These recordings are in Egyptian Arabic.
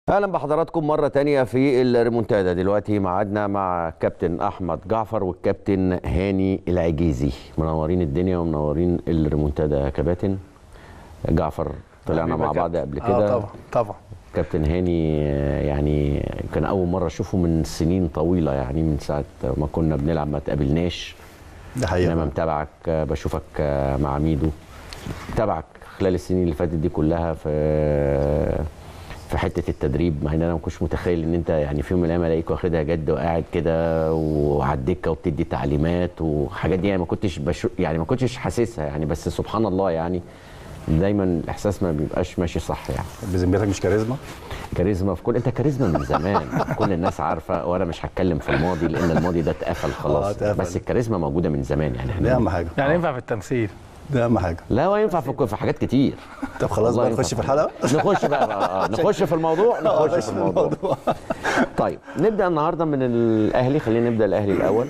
اهلا بحضراتكم مره تانية في الريمونتادا دلوقتي معادنا مع كابتن احمد جعفر والكابتن هاني العجيزي منورين الدنيا ومنورين الريمونتادا يا كباتن جعفر طلعنا مع بعض قبل كده اه طبعا طبعا كابتن هاني آه، يعني كان اول مره اشوفه من سنين طويله يعني من ساعه ما كنا بنلعب ما تقابلناش ده حقيقه انما متابعك آه، بشوفك آه، مع ميدو متابعك خلال السنين اللي فاتت دي كلها في في حته التدريب مع ان انا ما كنتش متخيل ان انت يعني في يوم من الايام الاقيك واخدها جد وقاعد كده وعلى الدكه وبتدي تعليمات وحاجات دي يعني ما كنتش بشو يعني ما كنتش حاسسها يعني بس سبحان الله يعني دايما الاحساس ما بيبقاش ماشي صح يعني بذمتك مش كاريزما كاريزما في كل انت كاريزما من زمان كل الناس عارفه وانا مش هتكلم في الماضي لان الماضي ده اتقفل آه، خلاص اتقفل. بس الكاريزما موجوده من زمان يعني دي احنا اهم حاجه يعني ينفع في التمثيل ده اهم حاجه لا هو ينفع في في حاجات كتير طب خلاص والله بقى ينفع نخش في الحلقه نخش بقى, بقى آه، نخش في الموضوع نخش في الموضوع طيب نبدا النهارده من الاهلي خلينا نبدا الاهلي الاول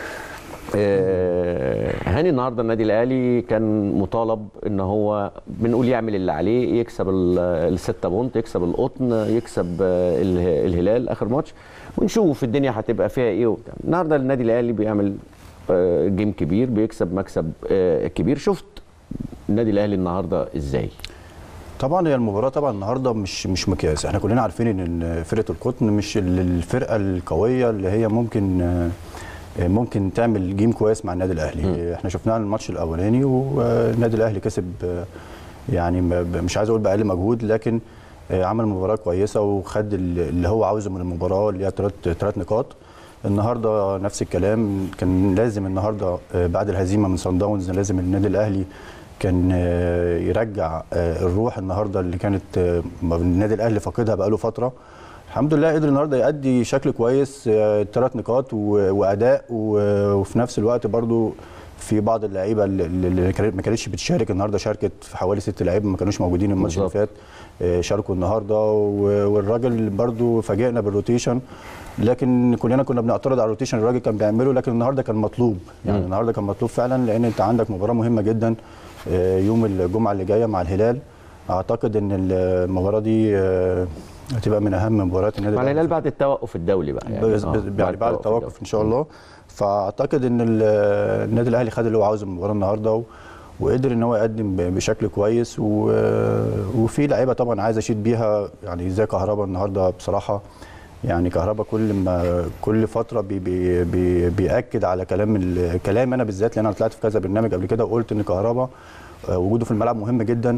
آه، هاني النهارده النادي الاهلي كان مطالب ان هو بنقول يعمل اللي عليه يكسب ال- الستة بونت يكسب القطن يكسب آه، اله- الهلال اخر ماتش ونشوف الدنيا هتبقى فيها ايه وبتاع النهارده النادي الاهلي بيعمل آه، جيم كبير بيكسب مكسب آه، كبير شفت النادي الاهلي النهارده ازاي طبعا هي المباراه طبعا النهارده مش مش مقياس احنا كلنا عارفين ان فرقه القطن مش ال- الفرقه القويه اللي هي ممكن آه، ممكن تعمل جيم كويس مع النادي الاهلي احنا شفناها الماتش الاولاني والنادي الاهلي كسب آه، يعني ما- ب- مش عايز اقول باقل مجهود لكن آه، عمل مباراه كويسه وخد ال- اللي هو عاوزه من المباراه اللي هي ثلاث ثلاث نقاط النهارده نفس الكلام كان لازم النهارده آه، بعد الهزيمه من صن داونز لازم النادي الاهلي كان آه، يرجع آه، الروح النهارده اللي كانت آه، النادي الاهلي فاقدها بقاله فتره الحمد لله قدر النهارده يأدي شكل كويس ثلاث نقاط و- واداء و- وفي نفس الوقت برضو في بعض اللعيبه اللي اللي كانت- ما كانتش بتشارك النهارده شاركت في حوالي ست لعيبه ما كانوش موجودين الماتش اللي بالظبط. فات آه، شاركوا النهارده و- والراجل برضو فاجئنا بالروتيشن لكن كلنا كنا بنعترض على الروتيشن الراجل كان بيعمله لكن النهارده كان مطلوب يعني مم. النهارده كان مطلوب فعلا لان انت عندك مباراه مهمه جدا آه، يوم الجمعه اللي جايه مع الهلال اعتقد ان المباراه دي آه، هتبقى من اهم مباريات النادي مع الأهلي. الهلال بعد التوقف الدولي بقى يعني بس آه، بس يعني بعد التوقف الدولي. ان شاء الله فاعتقد ان ال- النادي الاهلي خد اللي هو عاوزه من المباراه النهارده و- وقدر ان هو يقدم ب- بشكل كويس و... وفي لعيبه طبعا عايز اشيد بيها يعني زي كهربا النهارده بصراحه يعني كهربا كل ما كل فتره بي بي بي بياكد على كلام ال- كلام انا بالذات لان انا طلعت في كذا برنامج قبل كده وقلت ان كهربا آه، وجوده في الملعب مهم جدا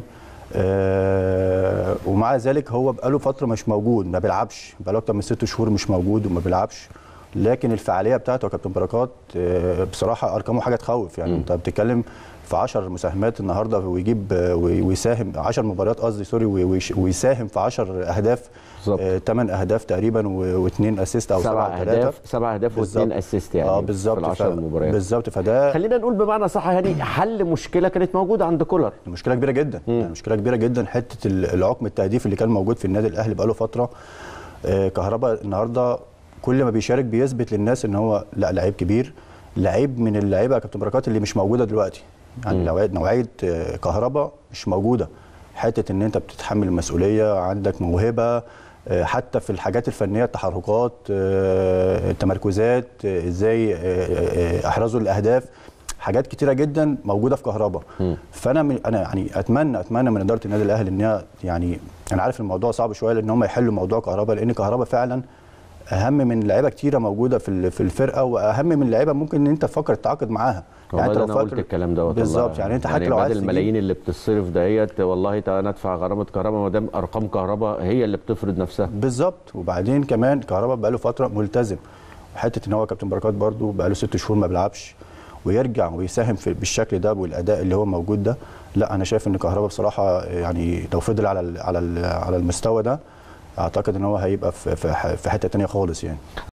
آه، ومع ذلك هو بقاله فتره مش موجود ما بيلعبش بقاله اكتر من ست شهور مش موجود وما بيلعبش لكن الفعاليه بتاعته يا كابتن بركات آه، بصراحه ارقامه حاجه تخوف يعني مم. انت بتتكلم في 10 مساهمات النهارده ويجيب آه، وي- ويساهم 10 مباريات قصدي سوري وي- ويش- ويساهم في 10 اهداف بالظبط. 8 اهداف تقريبا واثنين اسيست او سبع سبعه اهداف ثلاثه سبع اهداف بالظبط. واثنين اسيست يعني اه في بالظبط العشر ف- مباريات بالظبط فده خلينا نقول بمعنى صح يعني حل مشكله كانت موجوده عند كولر مشكله كبيره جدا يعني مشكله كبيره جدا حته ال- العقم التهديف اللي كان موجود في النادي الاهلي بقاله فتره آه، كهربا النهارده كل ما بيشارك بيثبت للناس ان هو لا لعيب كبير لعيب من اللعيبه يا كابتن بركات اللي مش موجوده دلوقتي يعني نوعيه نوعيه آه، كهربا مش موجوده حته ان انت بتتحمل المسؤوليه عندك موهبه آه، حتى في الحاجات الفنيه التحركات آه، التمركزات آه، ازاي آه، آه، احرزوا الاهداف حاجات كتيره جدا موجوده في كهربا فانا من انا يعني اتمنى اتمنى من اداره النادي الاهلي ان هي يعني انا عارف الموضوع صعب شويه لان هم يحلوا موضوع كهربا لان كهربا فعلا اهم من لعيبه كتيره موجوده في ال- في الفرقه واهم من لعيبه ممكن ان انت تفكر تتعاقد معاها والله انت ده لو انا قلت فاكر- الكلام دوت بالظبط والله. يعني انت حتى لو بعد عايز تجيب- الملايين اللي بتصرف دهيت والله تعالى ندفع غرامه كهرباء ما دام ارقام كهرباء هي اللي بتفرض نفسها بالظبط وبعدين كمان كهربا بقاله فتره ملتزم وحته ان هو كابتن بركات برضو بقاله ست شهور ما بيلعبش ويرجع ويساهم في بالشكل ده والاداء اللي هو موجود ده لا انا شايف ان كهربا بصراحه يعني لو فضل على ال على ال على المستوى ده اعتقد ان هو هيبقى في في في حته تانية خالص يعني